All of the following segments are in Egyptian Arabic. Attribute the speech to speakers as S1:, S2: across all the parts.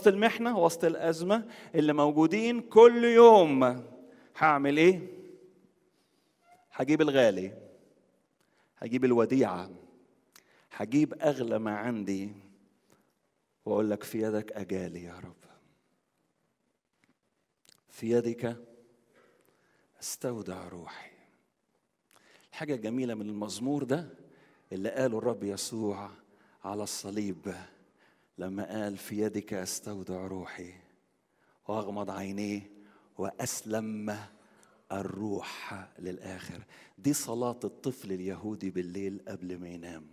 S1: وسط المحنة وسط الأزمة اللي موجودين كل يوم هعمل إيه؟ هجيب الغالي هجيب الوديعة هجيب أغلى ما عندي وأقول لك في يدك أجالي يا رب في يدك استودع روحي الحاجة الجميلة من المزمور ده اللي قاله الرب يسوع على الصليب لما قال في يدك استودع روحي واغمض عينيه واسلم الروح للاخر دي صلاه الطفل اليهودي بالليل قبل ما ينام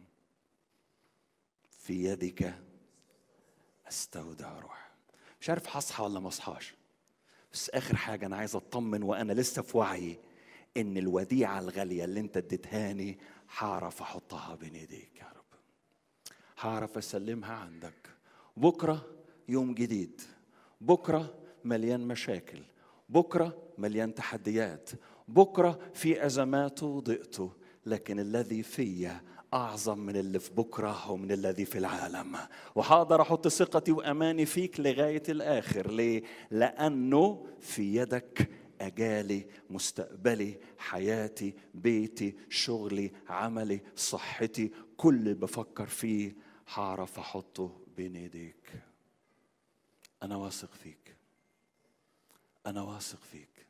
S1: في يدك استودع روحي مش عارف هصحى ولا ما اصحاش بس اخر حاجه انا عايز اطمن وانا لسه في وعي ان الوديعه الغاليه اللي انت اديتهاني هعرف احطها بين ايديك يا رب هعرف اسلمها عندك بكره يوم جديد بكره مليان مشاكل بكره مليان تحديات بكره في ازمات وضئته لكن الذي فيا اعظم من اللي في بكره ومن الذي في العالم وهقدر احط ثقتي واماني فيك لغايه الاخر ليه لانه في يدك اجالي مستقبلي حياتي بيتي شغلي عملي صحتي كل اللي بفكر فيه هعرف احطه بين ايديك انا واثق فيك انا واثق فيك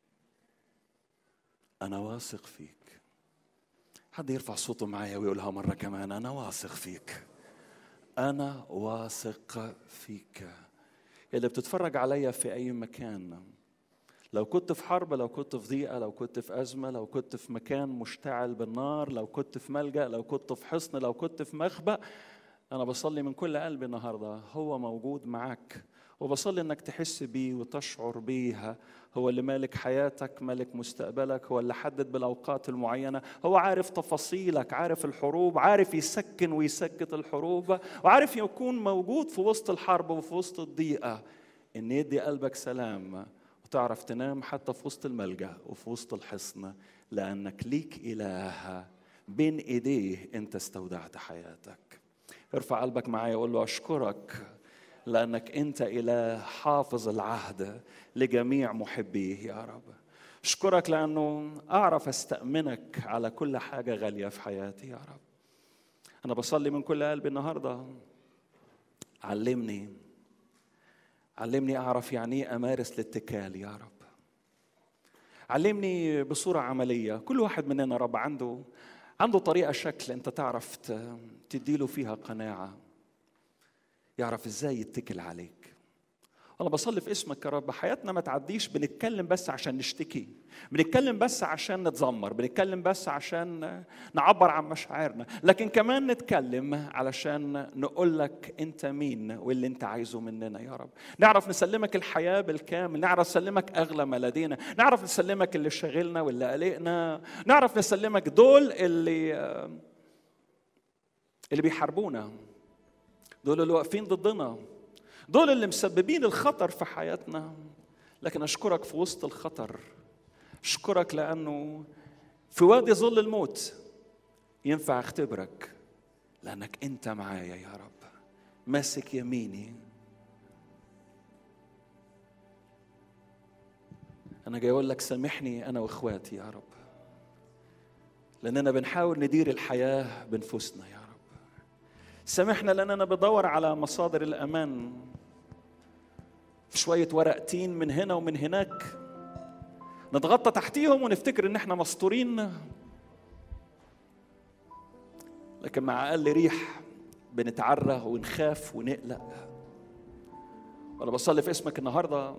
S1: انا واثق فيك حد يرفع صوته معايا ويقولها مره كمان انا واثق فيك انا واثق فيك اللي بتتفرج عليا في اي مكان لو كنت في حرب لو كنت في ضيقة لو كنت في أزمة لو كنت في مكان مشتعل بالنار لو كنت في ملجأ لو كنت في حصن لو كنت في مخبأ أنا بصلي من كل قلبي النهاردة هو موجود معاك وبصلي انك تحس بيه وتشعر بيها هو اللي مالك حياتك مالك مستقبلك هو اللي حدد بالاوقات المعينه هو عارف تفاصيلك عارف الحروب عارف يسكن ويسكت الحروب وعارف يكون موجود في وسط الحرب وفي وسط الضيقه ان يدي قلبك سلام وتعرف تنام حتى في وسط الملجا وفي وسط الحصن لانك ليك اله بين ايديه انت استودعت حياتك ارفع قلبك معايا وقول له اشكرك لانك انت اله حافظ العهد لجميع محبيه يا رب اشكرك لانه اعرف استامنك على كل حاجه غاليه في حياتي يا رب انا بصلي من كل قلبي النهارده علمني علمني اعرف يعني ايه امارس الاتكال يا رب علمني بصوره عمليه كل واحد مننا رب عنده عنده طريقه شكل انت تعرف تديله فيها قناعه يعرف ازاي يتكل عليك انا بصلي في اسمك يا رب حياتنا ما تعديش بنتكلم بس عشان نشتكي بنتكلم بس عشان نتذمر بنتكلم بس عشان نعبر عن مشاعرنا لكن كمان نتكلم علشان نقول لك انت مين واللي انت عايزه مننا يا رب نعرف نسلمك الحياه بالكامل نعرف نسلمك اغلى ما لدينا نعرف نسلمك اللي شاغلنا واللي قلقنا نعرف نسلمك دول اللي اللي بيحاربونا دول اللي واقفين ضدنا دول اللي مسببين الخطر في حياتنا لكن اشكرك في وسط الخطر اشكرك لانه في وادي ظل الموت ينفع اختبرك لانك انت معايا يا رب ماسك يميني انا جاي اقول لك سامحني انا واخواتي يا رب لاننا بنحاول ندير الحياه بنفوسنا يا رب سامحنا لاننا بدور على مصادر الامان في شويه ورق تين من هنا ومن هناك نتغطى تحتيهم ونفتكر ان احنا مستورين لكن مع اقل ريح بنتعرى ونخاف ونقلق وانا بصلي في اسمك النهارده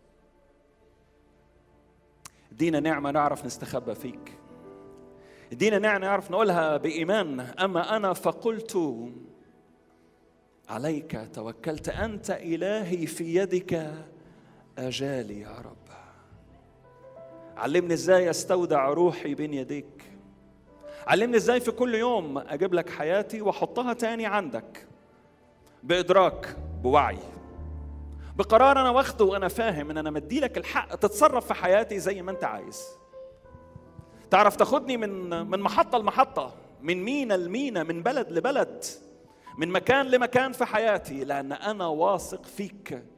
S1: ادينا نعمه نعرف نستخبى فيك ادينا نعمه نعرف نقولها بايمان اما انا فقلت عليك توكلت انت الهي في يدك اجالي يا رب علمني ازاي استودع روحي بين يديك علمني ازاي في كل يوم اجيب لك حياتي واحطها تاني عندك بادراك بوعي بقرار انا واخده وانا فاهم ان انا مدي لك الحق تتصرف في حياتي زي ما انت عايز تعرف تاخدني من من محطه لمحطه من مينا لمينا من بلد لبلد من مكان لمكان في حياتي لان انا واثق فيك